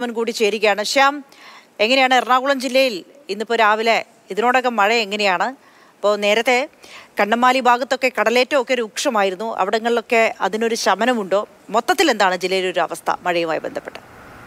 കൃഷ്ണൻ കൂടി ചേരുകയാണ് ശ്യാം എങ്ങനെയാണ് എറണാകുളം ജില്ലയിൽ ഇന്നിപ്പോൾ രാവിലെ ഇതിനോടകം മഴ എങ്ങനെയാണ് അപ്പോൾ നേരത്തെ കണ്ണമാലി ഭാഗത്തൊക്കെ കടലേറ്റമൊക്കെ രൂക്ഷമായിരുന്നു അവിടങ്ങളിലൊക്കെ അതിനൊരു ശമനമുണ്ടോ മൊത്തത്തിൽ എന്താണ് ജില്ലയിലെ ഒരു അവസ്ഥ മഴയുമായി ബന്ധപ്പെട്ട്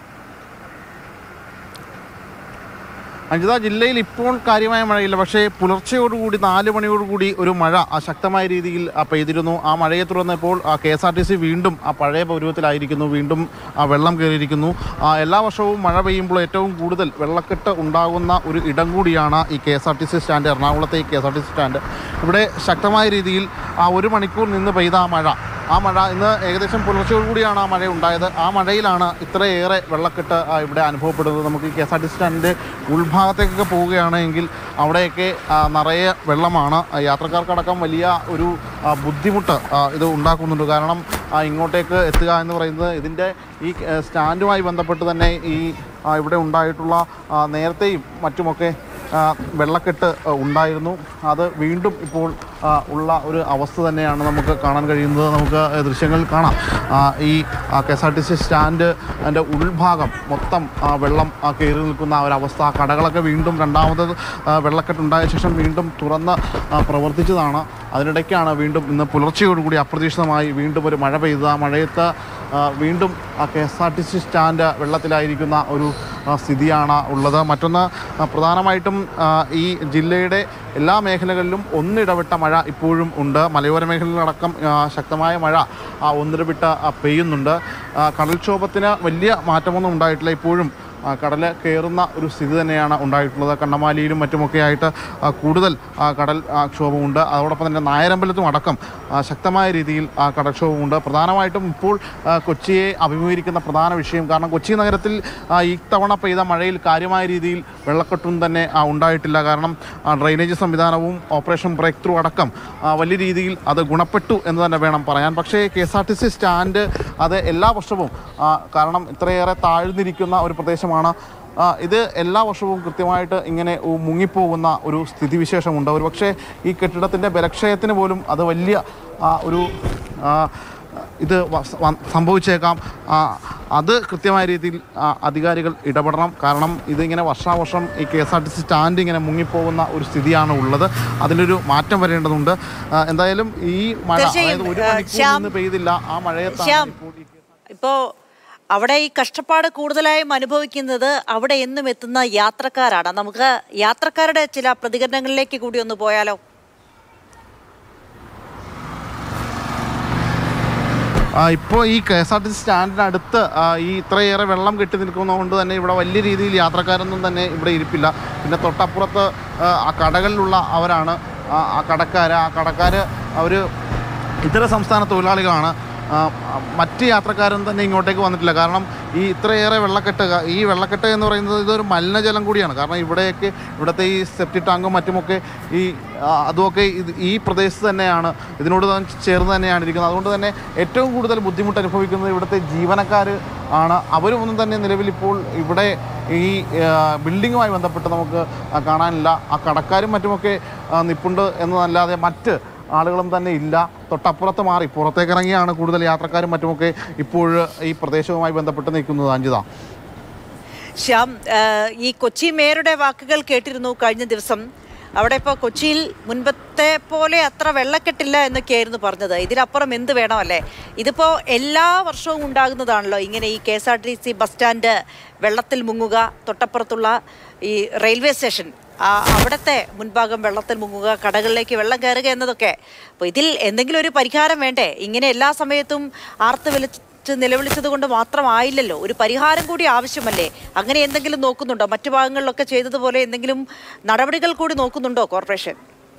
അഞ്ജിത ജില്ലയിൽ ഇപ്പോൾ കാര്യമായ മഴയില്ല പക്ഷേ പുലർച്ചയോടുകൂടി നാല് മണിയോടുകൂടി ഒരു മഴ ആ ശക്തമായ രീതിയിൽ ആ പെയ്തിരുന്നു ആ മഴയെ തുടർന്ന് ഇപ്പോൾ K S R T C വീണ്ടും ആ പഴയ പൗരവത്തിലായിരിക്കുന്നു വീണ്ടും ആ വെള്ളം കയറിയിരിക്കുന്നു ആ എല്ലാ വർഷവും മഴ പെയ്യുമ്പോൾ ഏറ്റവും കൂടുതൽ വെള്ളക്കെട്ട് ഉണ്ടാകുന്ന ഒരു ഇടം കൂടിയാണ് ഈ K S R T C stand എറണാകുളത്തെ ഈ K S R T C stand ഇവിടെ ശക്തമായ രീതിയിൽ ആ ഒരു മണിക്കൂർ നിന്ന് പെയ്ത ആ മഴ ആ മഴ ഇന്ന് ഏകദേശം പുലർച്ചയോടുകൂടിയാണ് ആ മഴ ഉണ്ടായത് ആ മഴയിലാണ് ഇത്രയേറെ വെള്ളക്കെട്ട് ആ, ഇവിടെ അനുഭവപ്പെടുന്നത് നമുക്ക് K S R T C സ്റ്റാൻഡിൻ്റെ ഉൾഭാഗത്തേക്കൊക്കെ പോവുകയാണെങ്കിൽ അവിടെയൊക്കെ ആ, നിറയെ വെള്ളമാണ് ആ, യാത്രക്കാർക്കടക്കം വലിയ ഒരു ആ, ബുദ്ധിമുട്ട് ആ, ഇത് ഉണ്ടാക്കുന്നുണ്ട് കാരണം ആ, ഇങ്ങോട്ടേക്ക് എത്തുക എന്ന് പറയുന്നത് ഇതിൻ്റെ ഈ ആ, സ്റ്റാൻഡുമായി ബന്ധപ്പെട്ട് തന്നെ ഈ ആ, ഇവിടെ ഉണ്ടായിട്ടുള്ള ആ, നേരത്തെയും മറ്റുമൊക്കെ ആ, വെള്ളക്കെട്ട് ആ, ഉണ്ടായിരുന്നു അത് വീണ്ടും ഇപ്പോൾ ആ, ഉള്ള ഒരു അവസ്ഥ തന്നെയാണ് നമുക്ക് കാണാൻ കഴിയുന്നത് നമുക്ക് ദൃശ്യങ്ങളിൽ കാണാം ആ, ഈ K S R T C stand അതിൻ്റെ ഉൾഭാഗം മൊത്തം ആ, വെള്ളം ആ, കയറി നിൽക്കുന്ന ആ ഒരവസ്ഥ ആ കടകളൊക്കെ വീണ്ടും രണ്ടാമത് ആ, വെള്ളക്കെട്ടുണ്ടായ ശേഷം വീണ്ടും തുറന്ന് ആ, പ്രവർത്തിച്ചതാണ് അതിനിടയ്ക്കാണ് വീണ്ടും ഇന്ന് പുലർച്ചയോടുകൂടി അപ്രതീക്ഷിതമായി വീണ്ടും ഒരു മഴ പെയ്തത് ആ മഴയത്ത് ആ, വീണ്ടും ആ K S R T C stand വെള്ളത്തിലായിരിക്കുന്ന ഒരു ആ, സ്ഥിതിയാണ് ഉള്ളത് മറ്റൊന്ന് ആ, പ്രധാനമായിട്ടും ആ, ഈ ജില്ലയുടെ എല്ലാ മേഖലകളിലും ഒന്നിടവിട്ട മഴ ഇപ്പോഴും ഉണ്ട് മലയോര മേഖലകളിലടക്കം ആ, ശക്തമായ മഴ ആ, ഒന്നിടവിട്ട് ആ, പെയ്യുന്നുണ്ട് ആ, കടൽക്ഷോഭത്തിന് വലിയ മാറ്റമൊന്നും ഉണ്ടായിട്ടില്ല ഇപ്പോഴും ആ, കടൽ കയറുന്ന ഒരു സ്ഥിതി തന്നെയാണ് ഉണ്ടായിട്ടുള്ളത് കണ്ണമാലിയിലും മറ്റുമൊക്കെ ആയിട്ട് ആ, കൂടുതൽ ആ, കടൽ ആ, ക്ഷോഭമുണ്ട് അതോടൊപ്പം തന്നെ നായരമ്പലത്തും അടക്കം ആ, ശക്തമായ രീതിയിൽ ആ, കടൽക്ഷോഭമുണ്ട് പ്രധാനമായിട്ടും ഇപ്പോൾ ആ, കൊച്ചിയെ അഭിമുഖീകരിക്കുന്ന പ്രധാന വിഷയം കാരണം കൊച്ചി നഗരത്തിൽ ആ, ഇത്തവണ പെയ്ത മഴയിൽ കാര്യമായ രീതിയിൽ വെള്ളക്കെട്ടൊന്നും തന്നെ ആ, ഉണ്ടായിട്ടില്ല കാരണം ആ, ഡ്രെയിനേജ് സംവിധാനവും ഓപ്പറേഷൻ ബ്രേക്ക് ത്രൂ അടക്കം ആ, വലിയ രീതിയിൽ അത് ഗുണപ്പെട്ടു എന്ന് തന്നെ വേണം പറയാൻ പക്ഷേ K S R T C stand അത് എല്ലാ വർഷവും ആ, കാരണം ഇത്രയേറെ താഴ്ന്നിരിക്കുന്ന ഒരു പ്രദേശമാണ് ആ, ഇത് എല്ലാ വർഷവും കൃത്യമായിട്ട് ഇങ്ങനെ ഉ- മുങ്ങിപ്പോകുന്ന ഒരു സ്ഥിതിവിശേഷമുണ്ട് ഒരു പക്ഷേ ഈ കെട്ടിടത്തിൻ്റെ ബലക്ഷയത്തിന് പോലും അത് വലിയ ആ, ഒരു ആ, ഇത് വ- വ- സംഭവിച്ചേക്കാം ആ, അത് കൃത്യമായ രീതിയിൽ ആ, അധികാരികൾ ഇടപെടണം കാരണം ഇതിങ്ങനെ വർഷാവർഷം ഈ K S R T C stand ഇങ്ങനെ മുങ്ങിപ്പോകുന്ന ഒരു സ്ഥിതിയാണ് ഉള്ളത് അതിലൊരു മാറ്റം വരേണ്ടതുണ്ട് ആ, എന്തായാലും ഈ മഴ തീർച്ചയായും, അതായത് ഒരു ആ, മണിക്കൂർ ശ്യാം, നിന്ന് പെയ്തില്ല ആ മഴയത്താണ് ശ്യാം ഇപ്പോൾ ഈ ഇപ്പോൾ അവിടെ ഈ കഷ്ടപ്പാട് കൂടുതലായും അനുഭവിക്കുന്നത് അവിടെ എന്നും എത്തുന്ന യാത്രക്കാരാണ് നമുക്ക് യാത്രക്കാരുടെ ചില പ്രതികരണങ്ങളിലേക്ക് കൂടി ഒന്ന് പോയാലോ ആ, ഇപ്പോൾ ഈ K S R T C സ്റ്റാൻഡിനടുത്ത് ആ, ഈ ഇത്രയേറെ വെള്ളം കെട്ടി നിൽക്കുന്നതുകൊണ്ട് തന്നെ ഇവിടെ വലിയ രീതിയിൽ യാത്രക്കാരൊന്നും തന്നെ ഇവിടെ ഇരിപ്പില്ല പിന്നെ തൊട്ടപ്പുറത്ത് ആ, ആ കടകളിലുള്ള അവരാണ് ആ ആ കടക്കാർ ആ കടക്കാർ അവർ ഇതര സംസ്ഥാന തൊഴിലാളികളാണ് ആ, മറ്റ് യാത്രക്കാരൊന്നും തന്നെ ഇങ്ങോട്ടേക്ക് വന്നിട്ടില്ല കാരണം ഈ ഇത്രയേറെ വെള്ളക്കെട്ട് ക- ഈ വെള്ളക്കെട്ട് എന്ന് പറയുന്നത് ഇതൊരു മലിനജലം കൂടിയാണ് കാരണം ഇവിടെയൊക്കെ ഇവിടുത്തെ ഈ സെപ്റ്റി ടാങ്കും മറ്റുമൊക്കെ ഈ ആ, അതുമൊക്കെ ഇത് ഈ പ്രദേശത്ത് തന്നെയാണ് ഇതിനോട് തന്നെ ചേർന്ന് തന്നെയാണ് ഇരിക്കുന്നത് അതുകൊണ്ട് തന്നെ ഏറ്റവും കൂടുതൽ ബുദ്ധിമുട്ട് അനുഭവിക്കുന്നത് ഇവിടുത്തെ ജീവനക്കാർ ആണ് അവരൊന്നും തന്നെ നിലവിൽ ഇപ്പോൾ ഇവിടെ ഈ ആ, ബിൽഡിങ്ങുമായി ബന്ധപ്പെട്ട് നമുക്ക് ആ, കാണാനില്ല ആ കടക്കാരും മറ്റുമൊക്കെ ആ, നിപ്പുണ്ട് എന്നതല്ലാതെ മറ്റ് ആളുകളും തന്നെ ഇല്ല തൊട്ടപ്പുറത്ത് മാറി പുറത്തേക്ക് ഇറങ്ങിയാണ് കൂടുതൽ യാത്രക്കാരും മറ്റുമൊക്കെ ഇപ്പോൾ ഈ പ്രദേശവുമായി ബന്ധപ്പെട്ട് നിൽക്കുന്നത് അഞ്ജിത ശ്യാം ആ, ഈ കൊച്ചി മേയറുടെ വാക്കുകൾ കേട്ടിരുന്നു കഴിഞ്ഞ ദിവസം അവിടെ ഇപ്പോൾ കൊച്ചിയിൽ മുൻപത്തെ പോലെ അത്ര വെള്ളക്കെട്ടില്ല എന്നൊക്കെയായിരുന്നു പറഞ്ഞത് ഇതിനപ്പുറം എന്ത് വേണമല്ലേ ഇതിപ്പോൾ എല്ലാ വർഷവും ഉണ്ടാകുന്നതാണല്ലോ ഇങ്ങനെ ഈ K S R T C bus stand വെള്ളത്തിൽ മുങ്ങുക തൊട്ടപ്പുറത്തുള്ള ഈ റെയിൽവേ സ്റ്റേഷൻ ആ അവിടുത്തെ മുൻഭാഗം വെള്ളത്തിൽ മുങ്ങുക കടകളിലേക്ക് വെള്ളം കയറുക എന്നതൊക്കെ അപ്പോൾ ഇതിൽ എന്തെങ്കിലും ഒരു പരിഹാരം വേണ്ടേ ഇങ്ങനെ എല്ലാ സമയത്തും ആർത്ത് വിളിച്ച് നിലവിളിച്ചത് കൊണ്ട് മാത്രമായില്ലല്ലോ ഒരു പരിഹാരം കൂടി ആവശ്യമല്ലേ അങ്ങനെ എന്തെങ്കിലും നോക്കുന്നുണ്ടോ മറ്റു ഭാഗങ്ങളിലൊക്കെ ചെയ്തതുപോലെ എന്തെങ്കിലും നടപടികൾ കൂടി നോക്കുന്നുണ്ടോ കോർപ്പറേഷൻ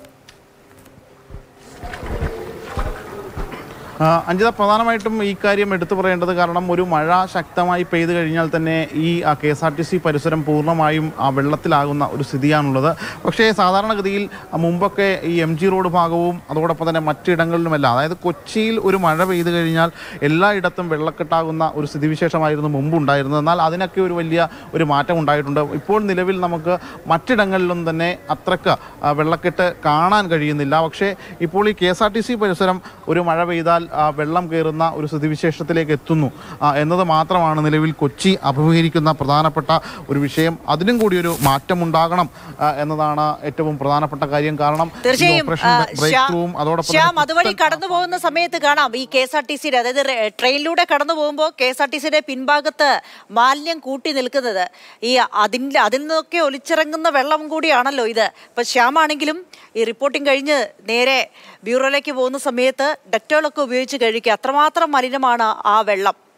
ആ, അഞ്ജിത പ്രധാനമായിട്ടും ഈ കാര്യം എടുത്തു പറയേണ്ടത് കാരണം ഒരു മഴ ശക്തമായി പെയ്തു കഴിഞ്ഞാൽ തന്നെ ഈ K S R T C പരിസരം പൂർണ്ണമായും ആ വെള്ളത്തിലാകുന്ന ഒരു സ്ഥിതിയാണുള്ളത് പക്ഷേ സാധാരണഗതിയിൽ ആ, മുമ്പൊക്കെ ഈ എം ജി റോഡ് ഭാഗവും അതോടൊപ്പം തന്നെ മറ്റിടങ്ങളിലുമല്ല അതായത് കൊച്ചിയിൽ ഒരു മഴ പെയ്തു കഴിഞ്ഞാൽ എല്ലായിടത്തും വെള്ളക്കെട്ടാകുന്ന ഒരു സ്ഥിതിവിശേഷമായിരുന്നു മുമ്പ് ഉണ്ടായിരുന്നത് എന്നാൽ അതിനൊക്കെ ഒരു വലിയ ഒരു മാറ്റം ഉണ്ടായിട്ടുണ്ട് ഇപ്പോൾ നിലവിൽ നമുക്ക് മറ്റിടങ്ങളിലും തന്നെ അത്രക്ക് ആ, വെള്ളക്കെട്ട് കാണാൻ കഴിയുന്നില്ല പക്ഷേ ഇപ്പോൾ ഈ K S R T C പരിസരം ഒരു മഴ പെയ്താൽ ആ, വെള്ളം കയറുന്ന ഒരു സ്ഥിതിവിശേഷത്തിലേക്ക് എത്തുന്നു ആ, എന്നത് മാത്രമാണ് നിലവിൽ കൊച്ചി അഭിമുഖീകരിക്കുന്ന പ്രധാനപ്പെട്ട ഒരു വിഷയം അതിനും കൂടി ഒരു മാറ്റമുണ്ടാകണം ആ, എന്നതാണ് ഏറ്റവും പ്രധാനപ്പെട്ട കാര്യം കാരണം ഈ തീർച്ചയായും ഓപ്പറേഷൻ ആ, ബ്രേക്ക് ശ്യാം- ത്രൂവും അതോടൊപ്പം ശ്യാം തന്നെ അതുവഴി കടന്നു പോകുന്ന സമയത്ത് കാണാം ഈ കെ എസ് ആർ ടി സിയുടെ അതായത് റെ- ട്രെയിനിലൂടെ കടന്നു പോകുമ്പോൾ കെ എസ് ആർ ടി സിയുടെ പിൻഭാഗത്ത് മാലിന്യം കൂട്ടി നിൽക്കുന്നത് ഈ അതിൻ്റെ അതിൽ നിന്നൊക്കെ ഒലിച്ചിറങ്ങുന്ന വെള്ളം കൂടിയാണല്ലോ ഇത് ഇപ്പൊ ശ്യാമാണെങ്കിലും ഈ റിപ്പോർട്ടിംഗ് കഴിഞ്ഞ് നേരെ ബ്യൂറോയിലേക്ക് പോകുന്ന സമയത്ത് ഡെറ്റോളൊക്കെ ഉപയോഗിച്ച് കഴിക്കുക അത്രമാത്രം മലിനമാണ് ആ വെള്ളം